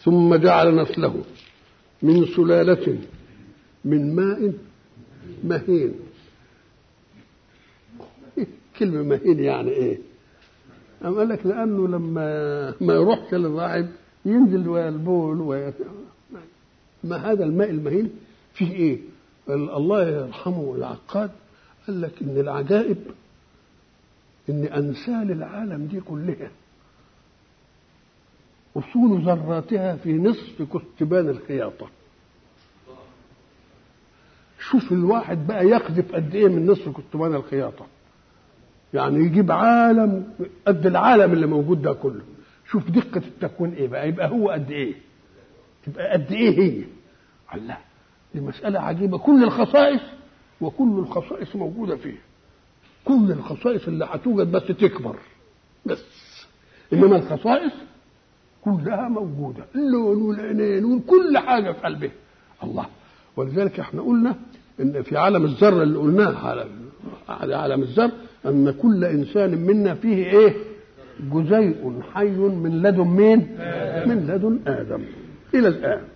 ثم جعل نسله من سلالة من ماء مهين كلمة مهين يعني ايه؟ أم قال لك لأنه لما ما يروحش للراعب ينزل والبول ويت... ما هذا الماء المهين فيه ايه؟ الله يرحمه العقاد قال لك ان العجائب ان امثال العالم دي كلها اصول ذراتها في نصف كتبان الخياطه شوف الواحد بقى يقذف قد ايه من نصف كتبان الخياطه يعني يجيب عالم قد العالم اللي موجود ده كله شوف دقه التكوين ايه بقى يبقى هو قد ايه تبقى قد ايه هي الله دي مساله عجيبه كل الخصائص وكل الخصائص موجوده فيه كل الخصائص اللي هتوجد بس تكبر بس انما الخصائص كلها موجوده اللون والعينين وكل حاجه في قلبه الله ولذلك احنا قلنا ان في عالم الذره اللي قلناه على عالم الذر ان كل انسان منا فيه ايه جزيء حي من لدن مين من لدن ادم الى الان